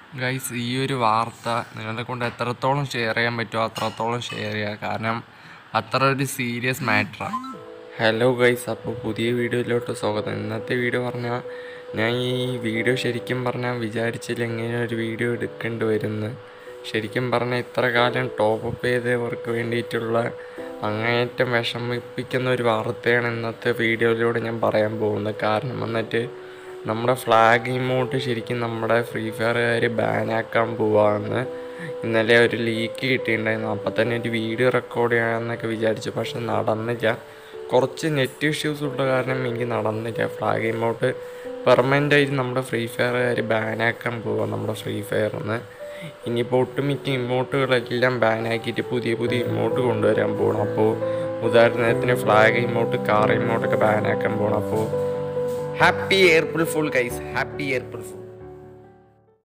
guys ഈ ഒരു വാർത്ത നിങ്ങളെ കൊണ്ട് എത്രത്തോളം ഷെയർ ചെയ്യാൻ പറ്റുമോ അത്രത്തോളം ഷെയർ ചെയ്യുക കാരണം അത്ര ഒരു സീരിയസ് മാറ്ററാണ് ഹലോ ഗൈസ് അപ്പോൾ പുതിയ വീഡിയോയിലോട്ട് സ്വാഗതം ഇന്നത്തെ വീഡിയോ പറഞ്ഞാൽ ഞാൻ ഈ വീഡിയോ ശരിക്കും പറഞ്ഞാൽ വിചാരിച്ചില്ല ഇങ്ങനെ ഒരു വീഡിയോ എടുക്കേണ്ടി വരുന്നു ശരിക്കും പറഞ്ഞാൽ ഇത്ര കാലം ടോപ്പ് അപ്പ് ചെയ്തവർക്ക് വേണ്ടിയിട്ടുള്ള അങ്ങേയറ്റം വിഷമിപ്പിക്കുന്ന ഒരു വാർത്തയാണ് ഇന്നത്തെ വീഡിയോയിലൂടെ ഞാൻ പറയാൻ പോകുന്നത് കാരണം വന്നിട്ട് നമ്മുടെ ഫ്ലാഗ് ഇമോട്ട് ശരിക്കും നമ്മുടെ ഫ്രീ ഫയറുകാർ ബാനാക്കാൻ പോവാന്ന് ഇന്നലെ ഒരു ലീക്ക് കിട്ടിയിട്ടുണ്ടായിരുന്നു അപ്പം തന്നെ ഒരു വീഡിയോ റെക്കോർഡ് ചെയ്യാമെന്നൊക്കെ വിചാരിച്ചു പക്ഷെ നടന്നില്ല കുറച്ച് നെറ്റ് ഇഷ്യൂസ് ഉള്ള കാരണം എനിക്ക് നടന്നില്ല ഫ്ലാഗ് ഇമോട്ട് പെർമനൻ്റ് ആയിട്ട് നമ്മുടെ ഫ്രീ ഫയറുകാർ ബാനാക്കാൻ പോവാം നമ്മുടെ ഫ്രീ ഫയറിന്ന് ഇനിയിപ്പോൾ ഒട്ടുമിക്ക ഇമോട്ടുകളെല്ലാം ബാനാക്കിയിട്ട് പുതിയ പുതിയ ഇമോട്ട് കൊണ്ടുവരാൻ പോകണം അപ്പോൾ ഉദാഹരണത്തിന് ഫ്ലാഗ് ഇമോട്ട് കാർ ഇമോട്ടൊക്കെ ബാനാക്കാൻ പോകണം അപ്പോൾ happy April fool guys happy April full